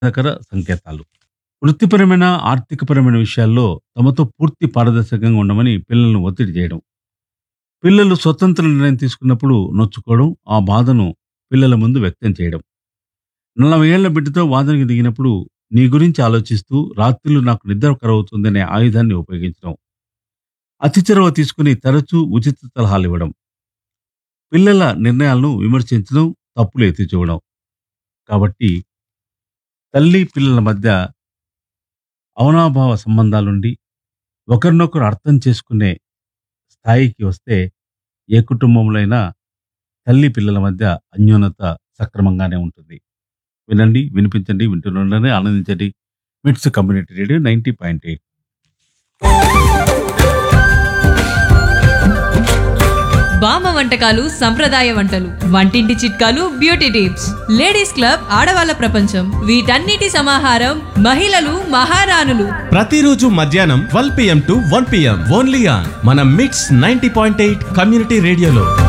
ప్రమాదకర సంకేతాలు వృత్తిపరమైన ఆర్థికపరమైన విషయాల్లో తమతో పూర్తి పారదర్శకంగా ఉండమని పిల్లలను ఒత్తిడి చేయడం పిల్లలు స్వతంత్ర నిర్ణయం తీసుకున్నప్పుడు నొచ్చుకోవడం ఆ బాధను పిల్లల ముందు వ్యక్తం చేయడం నలభై ఏళ్ల బిడ్డతో వాదనకి దిగినప్పుడు నీ గురించి ఆలోచిస్తూ రాత్రులు నాకు నిద్ర కరవుతుందనే ఆయుధాన్ని ఉపయోగించడం అతి చొరవ తీసుకుని తరచూ ఉచిత సలహాలు ఇవ్వడం పిల్లల నిర్ణయాలను విమర్శించడం తప్పులు ఎత్తి చూడడం కాబట్టి తల్లి పిల్లల మధ్య అవనాభావ సంబంధాలుండి ఒకరినొకరు అర్థం చేసుకునే స్థాయికి వస్తే ఏ కుటుంబంలో అయినా తల్లి పిల్లల మధ్య అన్యోన్యత సక్రమంగానే ఉంటుంది వినండి వినిపించండి వింటున్ననే ఆనందించండి MITS community radio ninety point eight బామ్మ వంటకాలు సంప్రదాయ వంటలు వంటింటి చిట్కాలు బ్యూటీ టిప్స్ లేడీస్ క్లబ్ ఆడవాళ్ళ ప్రపంచం వీటన్నిటి సమాహారం మహిళలు మహారాణులు ప్రతిరోజు మధ్యాహ్నం twelve PM to one PM only on మన MITS ninety point eight community రేడియోలో